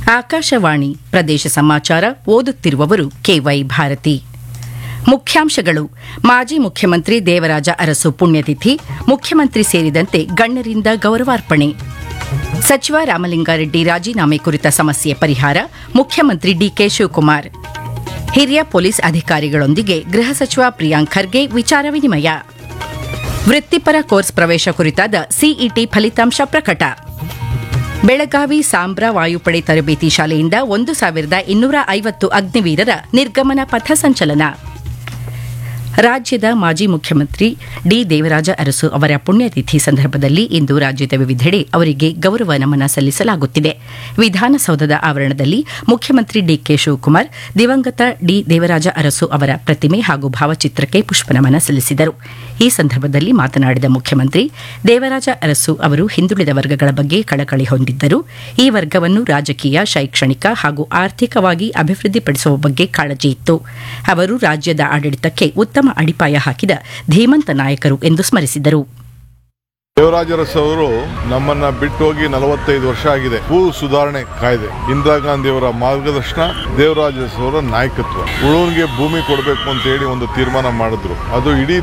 ಆಕಾಶವಾಣಿ ಪ್ರದೇಶ ಸಮಾಚಾರ ಓದುತ್ತಿರುವವರು ಕೆವೈ ಭಾರತಿ ಮುಖ್ಯಾಂಶಗಳು ಮಾಜಿ ಮುಖ್ಯಮಂತ್ರಿ ದೇವರಾಜ ಅರಸು ಪುಣ್ಯತಿಥಿ ಮುಖ್ಯಮಂತ್ರಿ ಸೇರಿದಂತೆ ಗಣ್ಯರಿಂದ ಗೌರವಾರ್ಪಣೆ ಸಚಿವ ರಾಮಲಿಂಗಾರೆಡ್ಡಿ ರಾಜೀನಾಮೆ ಕುರಿತ ಸಮಸ್ಯೆ ಪರಿಹಾರ ಮುಖ್ಯಮಂತ್ರಿ ಡಿಕೆ ಶಿವಕುಮಾರ್ ಹಿರಿಯ ಪೊಲೀಸ್ ಅಧಿಕಾರಿಗಳೊಂದಿಗೆ ಗೃಹ ಸಚಿವ ಪ್ರಿಯಾಂಕ್ ಖರ್ಗೆ ವಿಚಾರ ವಿನಿಮಯ ವೃತ್ತಿಪರ ಕೋರ್ಸ್ ಪ್ರವೇಶ ಕುರಿತಾದ ಸಿಇಟಿ ಫಲಿತಾಂಶ ಪ್ರಕಟ ಬೆಳಗಾವಿ ಸಾಂಬ್ರಾ ವಾಯುಪಡೆ ತರಬೇತಿ ಶಾಲೆಯಿಂದ ಒಂದು ಸಾವಿರದ ಇನ್ನೂರ ಐವತ್ತು ಅಗ್ನಿವೀರರ ನಿರ್ಗಮನ ಪಥ ಸಂಚಲನ ರಾಜ್ಯದ ಮಾಜಿ ಮುಖ್ಯಮಂತ್ರಿ ಡಿ ದೇವರಾಜ ಅರಸು ಅವರ ಪುಣ್ಯತಿಥಿ ಸಂದರ್ಭದಲ್ಲಿ ಇಂದು ರಾಜ್ಯದ ವಿವಿಧೆಡೆ ಅವರಿಗೆ ಗೌರವ ನಮನ ಸಲ್ಲಿಸಲಾಗುತ್ತಿದೆ ವಿಧಾನಸೌಧದ ಆವರಣದಲ್ಲಿ ಮುಖ್ಯಮಂತ್ರಿ ಡಿಕೆ ಶಿವಕುಮಾರ್ ದಿವಂಗತ ಡಿ ದೇವರಾಜ ಅರಸು ಅವರ ಪ್ರತಿಮೆ ಹಾಗೂ ಭಾವಚಿತ್ರಕ್ಕೆ ಪುಷ್ಪನಮನ ಸಲ್ಲಿಸಿದರು ಈ ಸಂದರ್ಭದಲ್ಲಿ ಮಾತನಾಡಿದ ಮುಖ್ಯಮಂತ್ರಿ ದೇವರಾಜ ಅರಸು ಅವರು ಹಿಂದುಳಿದ ವರ್ಗಗಳ ಬಗ್ಗೆ ಕಳಕಳಿ ಹೊಂದಿದ್ದರು ಈ ವರ್ಗವನ್ನು ರಾಜಕೀಯ ಶೈಕ್ಷಣಿಕ ಹಾಗೂ ಆರ್ಥಿಕವಾಗಿ ಅಭಿವೃದ್ಧಿಪಡಿಸುವ ಬಗ್ಗೆ ಕಾಳಜಿ ಇತ್ತು ಅವರು ರಾಜ್ಯದ ಆಡಳಿತಕ್ಕೆ ಉತ್ತಮ ಅಡಿಪಾಯ ಹಾಕಿದ ಧೀಮಂತ ನಾಯಕರು ಎಂದು ಸ್ಮರಿಸಿದರು ದೇವರಾಜರಸ್ ಅವರು ನಮ್ಮನ್ನ ಬಿಟ್ಟು ಹೋಗಿ ನಲವತ್ತೈದು ವರ್ಷ ಆಗಿದೆ ಭೂ ಸುಧಾರಣೆ ಕಾಯ್ದೆ ಇಂದಿರಾ ಗಾಂಧಿ ಅವರ ಮಾರ್ಗದರ್ಶನ ದೇವರಾಜರಸ್ ಅವರ ನಾಯಕತ್ವ ಉಳುವನಿಗೆ ಭೂಮಿ ಕೊಡಬೇಕು ಅಂತ ಹೇಳಿ ಒಂದು ತೀರ್ಮಾನ ಮಾಡಿದ್ರು ಅದು ಇಡೀ